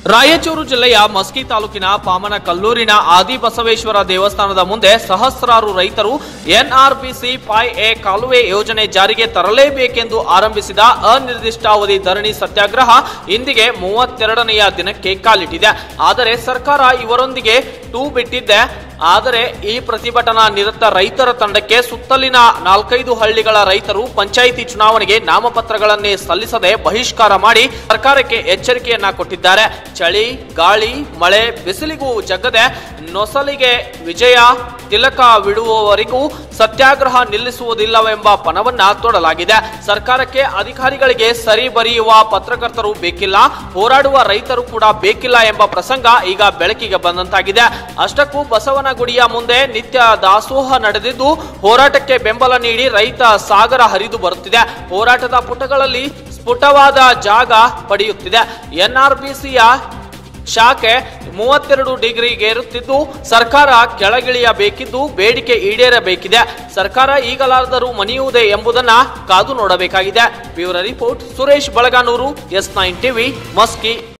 ರಾಯಚೂರು ಜಿಲ್ಲೆಯ ಮಸ್ಕಿ ತಾಲೂಕಿನ ಪಾಮನ ಕಲ್ಲೂರಿನ ಆದಿ ಬಸವೇಶ್ವರ ದೇವಸ್ಥಾನದ ಮುಂದೆ ಸಹಸ್ರಾರು ರೈತರು ಎನ್ಆರ್ಬಿಸಿ ಫೈ ಎ ಕಾಲುವೆ ಯೋಜನೆ ಜಾರಿಗೆ ತರಲೇಬೇಕೆಂದು ಆರಂಭಿಸಿದ ಅನಿರ್ದಿಷ್ಟಾವಧಿ ಧರಣಿ ಸತ್ಯಾಗ್ರಹ ಇಂದಿಗೆ ಮೂವತ್ತೆರಡನೆಯ ದಿನಕ್ಕೆ ಕಾಲಿಟ್ಟಿದೆ ಆದರೆ ಸರ್ಕಾರ ಇವರೊಂದಿಗೆ ಟೂ ಬಿಟ್ಟಿದ್ದೆ ಆದರೆ ಈ ಪ್ರತಿಭಟನಾ ನಿರತ ರೈತರ ತಂಡಕ್ಕೆ ಸುತ್ತಲಿನ ನಾಲ್ಕೈದು ಹಳ್ಳಿಗಳ ರೈತರು ಪಂಚಾಯಿತಿ ಚುನಾವಣೆಗೆ ನಾಮಪತ್ರಗಳನ್ನೇ ಸಲ್ಲಿಸದೆ ಬಹಿಷ್ಕಾರ ಮಾಡಿ ಸರ್ಕಾರಕ್ಕೆ ಎಚ್ಚರಿಕೆಯನ್ನ ಕೊಟ್ಟಿದ್ದಾರೆ ಚಳಿ ಗಾಳಿ ಮಳೆ ಬಿಸಿಲಿಗೂ ಜಗ್ಗದೆ ನೊಸಲಿಗೆ ವಿಜಯ ತಿಲಕವಿಡುವವರೆಗೂ ಸತ್ಯಾಗ್ರಹ ನಿಲ್ಲಿಸುವುದಿಲ್ಲವೆಂಬ ಪಣವನ್ನ ತೊಡಲಾಗಿದೆ ಸರ್ಕಾರಕ್ಕೆ ಅಧಿಕಾರಿಗಳಿಗೆ ಸರಿ ಬರೆಯುವ ಪತ್ರಕರ್ತರು ಬೇಕಿಲ್ಲ ಹೋರಾಡುವ ರೈತರು ಕೂಡ ಬೇಕಿಲ್ಲ ಎಂಬ ಪ್ರಸಂಗ ಈಗ ಬೆಳಕಿಗೆ ಬಂದಂತಾಗಿದೆ ಅಷ್ಟಕ್ಕೂ ಬಸವನಗುಡಿಯ ಮುಂದೆ ನಿತ್ಯ ದಾಸೋಹ ನಡೆದಿದ್ದು ಹೋರಾಟಕ್ಕೆ ಬೆಂಬಲ ನೀಡಿ ರೈತ ಸಾಗರ ಹರಿದು ಬರುತ್ತಿದೆ ಹೋರಾಟದ ಪುಟಗಳಲ್ಲಿ ಸ್ಫುಟವಾದ ಜಾಗ ಪಡೆಯುತ್ತಿದೆ ಎನ್ಆರ್ಬಿಸಿಯ ಶಾಖೆ ಮೂವತ್ತೆರಡು ಡಿಗ್ರಿಗೇರುತ್ತಿದ್ದು ಸರ್ಕಾರ ಕೆಳಗಿಳಿಯಬೇಕಿದ್ದು ಬೇಡಿಕೆ ಈಡೇರಬೇಕಿದೆ ಸರ್ಕಾರ ಈಗಲಾದರೂ ಮಣಿಯುವುದೇ ಎಂಬುದನ್ನ ಕಾದು ನೋಡಬೇಕಾಗಿದೆ bureau report Suresh Balaganur S nine TV Maski